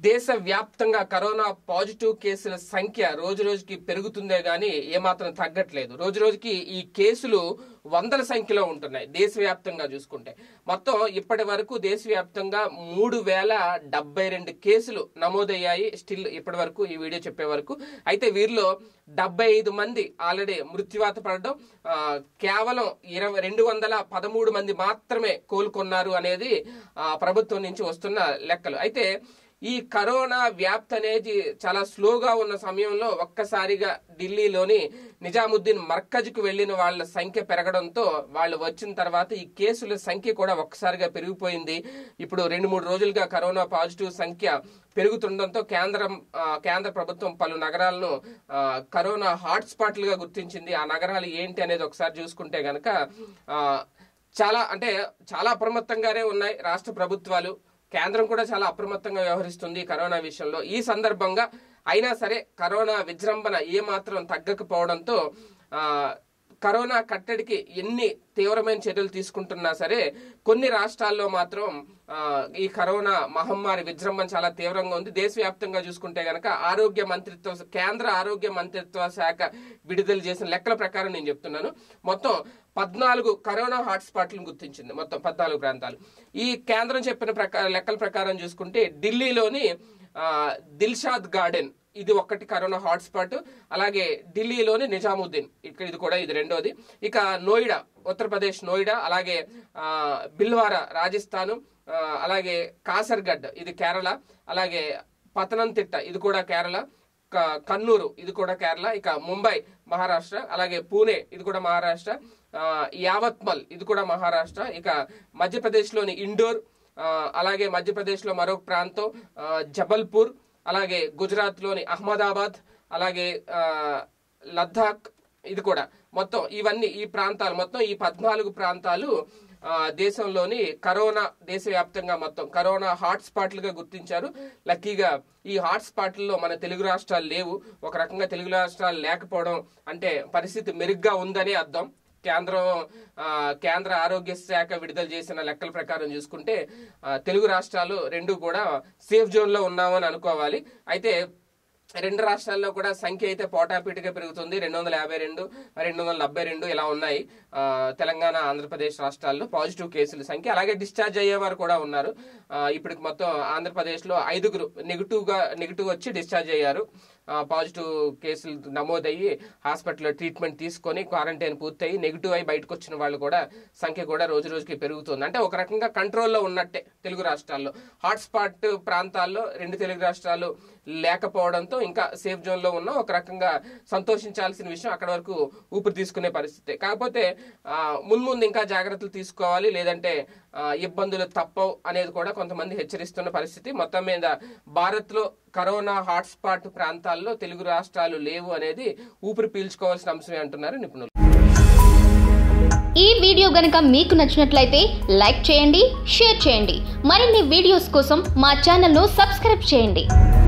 దేశవ్యాప్తంగా corona positive కేసుల సంఖ్య రోజు రోజుకి పెరుగుతుందే గానీ ఏమాత్రం తగ్గట్లేదు రోజు రోజుకి ఈ కేసులు వందల సంఖ్యలో ఉంటున్నాయి దేశవ్యాప్తంగా చూసుకుంటే మొత్తం ఇప్పటి వరకు దేశవ్యాప్తంగా మూడు వేల డెబ్బై రెండు కేసులు నమోదయ్యాయి స్టిల్ ఇప్పటి వరకు ఈ వీడియో చెప్పే వరకు అయితే వీరిలో డెబ్బై ఐదు మంది ఆల్రెడీ మృత్యువాత పడడం ఆ, కేవలం ఇరవై రెండు వందల పదమూడు మంది మాత్రమే కోలుకున్నారు అనేది ఆ, ప్రభుత్వం నుంచి వస్తున్న లెక్కలు అయితే ఈ కరోనా వ్యాప్తి అనేది చాలా స్లోగా ఉన్న సమయంలో ఒక్కసారిగా ఢిల్లీలోని నిజాముద్దీన్ మర్కజ్కు వెళ్లిన వాళ్ళ సంఖ్య పెరగడంతో వాళ్ళు వచ్చిన తర్వాత ఈ కేసుల సంఖ్య కూడా ఒక్కసారిగా పెరిగిపోయింది ఇప్పుడు రెండు మూడు రోజులుగా కరోనా పాజిటివ్ సంఖ్య పెరుగుతుండడంతో కేంద్రం ఆ, కేంద్ర ప్రభుత్వం పలు నగరాలను ఆ, కరోనా హాట్ స్పాట్లుగా గుర్తించింది ఆ నగరాలు ఏంటి అనేది ఒకసారి చూసుకుంటే గనక ఆ, చాలా అంటే చాలా అప్రమత్తంగానే ఉన్నాయి రాష్ట్ర ప్రభుత్వాలు కేంద్రం కూడా చాలా అప్రమత్తంగా వ్యవహరిస్తుంది ఈ కరోనా విషయంలో ఈ సందర్భంగా అయినా సరే కరోనా విజృంభణ ఏమాత్రం తగ్గకపోవడంతో ఆ, కరోనా కట్టడికి ఎన్ని తీవ్రమైన చర్యలు తీసుకుంటున్నా సరే కొన్ని రాష్ట్రాల్లో మాత్రం ఆ, ఈ కరోనా మహమ్మారి విజృంభణ చాలా తీవ్రంగా ఉంది దేశవ్యాప్తంగా చూసుకుంటే గనక ఆరోగ్య మంత్రిత్వ కేంద్ర ఆరోగ్య మంత్రిత్వ శాఖ విడుదల చేసిన లెక్కల ప్రకారం నేను చెప్తున్నాను మొత్తం పద్నాలుగు కరోనా హాట్స్పాట్లను గుర్తించింది మొత్తం పద్నాలుగు ప్రాంతాలు ఈ కేంద్రం చెప్పిన ప్రకారం లెక్కల ప్రకారం చూసుకుంటే ఢిల్లీలోని ఆ, దిల్షాద్ గార్డెన్ ఇది ఒక్కటి కరోనా హాట్స్పాట్ అలాగే ఢిల్లీలోని నిజాముద్దీన్ ఇక్కడ ఇది కూడా ఇది రెండోది ఇక నోయిడా ఉత్తరప్రదేశ్ నోయిడా అలాగే ఆ, బిల్వారా రాజస్థాన్ ఆ, అలాగే కాసర్గఢ్ ఇది కేరళ అలాగే పతనంతిట్ట ఇది కూడా కేరళ క- కన్నూరు ఇది కూడా కేరళ ఇక ముంబై మహారాష్ట్ర అలాగే పూణే ఇది కూడా మహారాష్ట్ర ఆ, యావత్మల్ ఇది కూడా మహారాష్ట్ర ఇక మధ్యప్రదేశ్లోని ఇండోర్ ఆ, అలాగే మధ్యప్రదేశ్లో మరొక ప్రాంతం ఆ, జబల్పూర్ అలాగే గుజరాత్లోని అహ్మదాబాద్ అలాగే ఆ, లద్దాఖ్ ఇది కూడా మొత్తం ఇవన్నీ ఈ ప్రాంతాలు మొత్తం ఈ పద్నాలుగు ప్రాంతాలు ఆ, దేశంలోని కరోనా దేశవ్యాప్తంగా మొత్తం కరోనా హాట్ స్పాట్లుగా గుర్తించారు లక్కీగా ఈ హాట్ స్పాట్లలో మన తెలుగు రాష్ట్రాలు లేవు ఒక రకంగా తెలుగు రాష్ట్రాలు లేకపోవడం అంటే పరిస్థితి మెరుగ్గా ఉందని అర్థం కేంద్రం ఆ, కేంద్ర ఆరోగ్య శాఖ విడుదల చేసిన లెక్కల ప్రకారం చూసుకుంటే ఆ, తెలుగు రాష్ట్రాలు రెండు కూడా సేఫ్ జోన్ లో ఉన్నామని అనుకోవాలి అయితే రెండు రాష్ట్రాల్లో కూడా సంఖ్య అయితే పోటాపీటిగా పెరుగుతుంది రెండు వందల యాభై రెండు రెండు వందల డెబ్బై రెండు ఇలా ఉన్నాయి ఆ, తెలంగాణ ఆంధ్రప్రదేశ్ రాష్ట్రాల్లో పాజిటివ్ కేసుల సంఖ్య అలాగే డిశ్చార్జ్ అయ్యేవారు కూడా ఉన్నారు ఆ, ఇప్పటికి మొత్తం ఆంధ్రప్రదేశ్లో ఐదుగురు నెగిటివ్ గా నెగిటివ్ వచ్చి డిశ్చార్జ్ అయ్యారు ఆ, పాజిటివ్ కేసులు నమోదయ్యి హాస్పిటల్లో ట్రీట్మెంట్ తీసుకొని క్వారంటైన్ పూర్తయి నెగిటివ్ అయి బయటకు వచ్చిన వాళ్ళు కూడా సంఖ్య కూడా రోజు రోజుకి పెరుగుతుంది అంటే ఒక రకంగా కంట్రోల్లో ఉన్నట్టే తెలుగు రాష్ట్రాల్లో హాట్స్పాట్ ప్రాంతాల్లో రెండు తెలుగు రాష్ట్రాలు లేకపోవడంతో ఇంకా సేఫ్ జోన్ లో ఉన్న ఒక రకంగా సంతోషించాల్సిన విషయం అక్కడ వరకు ఊపిరి తీసుకునే పరిస్థితి కాకపోతే ఆ, మున్ముందు ఇంకా జాగ్రత్తలు తీసుకోవాలి లేదంటే ఆ, ఇబ్బందులు తప్పవు అనేది కూడా కొంతమంది హెచ్చరిస్తున్న పరిస్థితి మొత్తం మీద భారత్ లో కరోనా హాట్స్పాట్ ప్రాంతాల్లో తెలుగు రాష్ట్రాలు లేవు అనేది ఊపిరి పీల్చుకోవాల్సిన అంశమే అంటున్నారు నిపుణులు ఈ వీడియో గనుక మీకు నచ్చినట్లయితే లైక్ చేయండి షేర్ చేయండి మరిన్ని వీడియోస్ కోసం మా ఛానల్ను సబ్స్క్రైబ్ చేయండి